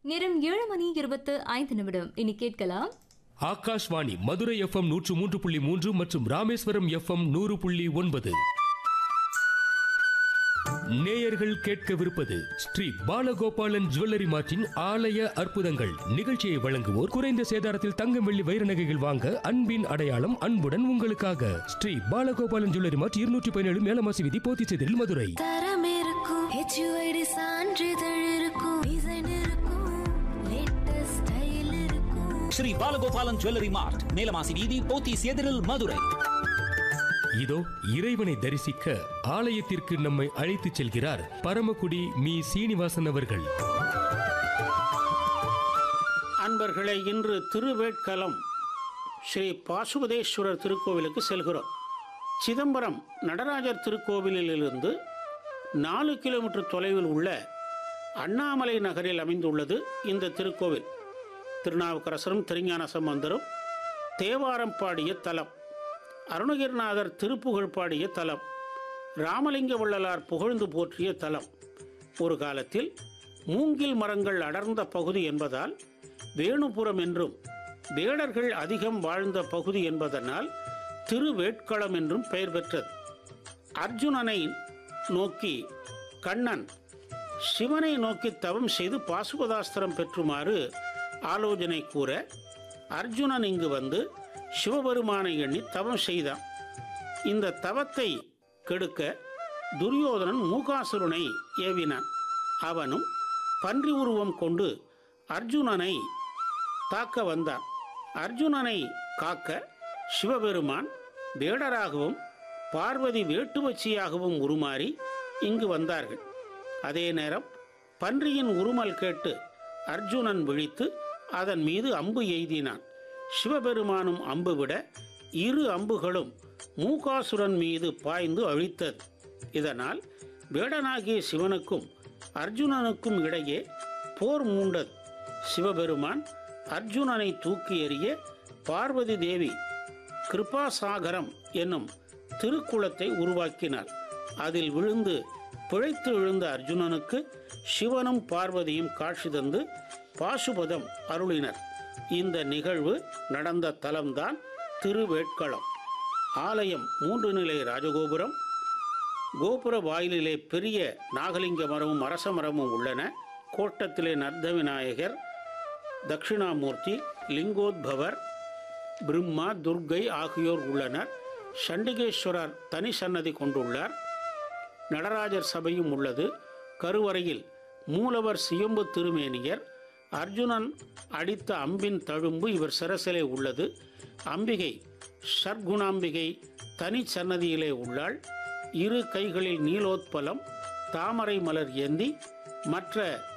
நேரம் ஏழு மணி இருபத்து ஐந்து நிமிடம் இனி கேட்கலாம் ஆகாஷ்வாணி மதுரை எஃப்எம் நூற்று மூன்று புள்ளி மூன்று மற்றும் ராமேஸ்வரம் எஃப்எம் நூறு புள்ளி ஒன்பது நேயர்கள் கேட்கவிருப்பது ஸ்ரீ பாலகோபாலன் ஜுவல்லரி மார்ட்டின் ஆலய அற்புதங்கள் நிகழ்ச்சியை வழங்குவோர் குறைந்த சேதாரத்தில் தங்கம் வெள்ளி வைர நகைகள் வாங்க அன்பின் அடையாளம் அன்புடன் உங்களுக்காக ஸ்ரீ பாலகோபாலன் ஜுவல்லரி மார்ட் இருநூற்றி பதினேழு மேலமாசி விதி போத்திச்செதில் மதுரை தரம் இருக்கும் ஹெச்யூஐடி சான்றிதழ் இருக்கும் டிசைன் இருக்கும் லேட்டஸ்ட் ஸ்டைல் இருக்கும் ஸ்ரீ பாலகோபாலன் ஜுவல்லரி மார்ட் மேலமாசி வீதி போத்தீஸ் எதிரில் மதுரை இதோ இறைவனை தரிசிக்க ஆலயத்திற்கு நம்மை அழைத்துச் செல்கிறார் பரமக்குடி மீ சீனிவாசன் அவர்கள் அன்பர்களே இன்று திருவேட்களம் ஸ்ரீ பாசுபதேஸ்வரர் திருக்கோவிலுக்கு செல்கிறோம் சிதம்பரம் நடராஜர் திருக்கோவிலிலிருந்து நாலு கிலோமீட்டர் தொலைவில் உள்ள அண்ணாமலை நகரில் அமைந்துள்ளது இந்த திருக்கோவில் திருநாவுக்கரசரும் திருஞான சம்பந்தரும் தேவாரம் பாடிய தலம் அருணகிரிநாதர் திருப்புகழ் பாடிய தலம் ராமலிங்க வள்ளலார் புகழ்ந்து போற்றிய தலம் ஒரு காலத்தில் மூங்கில் மரங்கள் அடர்ந்த பகுதி என்பதால் வேணுபுரம் என்றும் வேடர்கள் அதிகம் வாழ்ந்த பகுதி என்பதனால் திருவேட்களம் என்றும் பெயர் பெற்றது அர்ஜுனனை நோக்கி கண்ணன் சிவனை நோக்கி தவம் செய்து பாசுபதாஸ்திரம் பெற்றுமாறு ஆலோசனை கூற அர்ஜுனன் இங்கு வந்து சிவபெருமானை எண்ணி தவம் செய்தான் இந்த தவத்தை கெடுக்க துரியோதனன் மூகாசுரனை ஏவினான் அவனும் பன்றி உருவம் கொண்டு அர்ஜுனனை தாக்க வந்தான் அர்ஜுனனை காக்க சிவபெருமான் வேடராகவும் பார்வதி வேட்டுவச்சியாகவும் உருமாறி இங்கு வந்தார்கள் அதே நேரம் பன்றியின் உருமல் கேட்டு அர்ஜுனன் விழித்து அதன் மீது அம்பு எய்தினான் சிவபெருமானும் அம்பு விட இரு அம்புகளும் மூகாசுரன் மீது பாய்ந்து அழித்தது இதனால் வேடனாகிய சிவனுக்கும் அர்ஜுனனுக்கும் இடையே போர் மூண்டது சிவபெருமான் அர்ஜுனனை தூக்கி எறிய பார்வதி தேவி கிருபாசாகரம் என்னும் திருக்குளத்தை உருவாக்கினார் அதில் விழுந்து பிழைத்து விழுந்த அர்ஜுனனுக்கு சிவனும் பார்வதியும் காட்சி தந்து பாசுபதம் அருளினர் இந்த நிகழ்வு நடந்த தலம்தான் திருவேட்களம் ஆலயம் மூன்று நிலை ராஜகோபுரம் கோபுர வாயிலிலே பெரிய நாகலிங்க மரமும் அரச மரமும் உள்ளன கோட்டத்திலே நர்த்த விநாயகர் தட்சிணாமூர்த்தி லிங்கோத்பவர் பிரம்மா துர்க்கை ஆகியோர் உள்ளனர் சண்டிகேஸ்வரர் தனி சன்னதி கொண்டுள்ளார் நடராஜர் சபையும் உள்ளது கருவறையில் மூலவர் சியம்பு திருமேனியர் அர்ஜுனன் அடித்த அம்பின் தழும்பு இவர் சிரசிலே உள்ளது அம்பிகை சர்க்குணாம்பிகை தனி சன்னதியிலே உள்ளாள் இரு கைகளில் நீலோத்பலம் தாமரை மலர் ஏந்தி மற்ற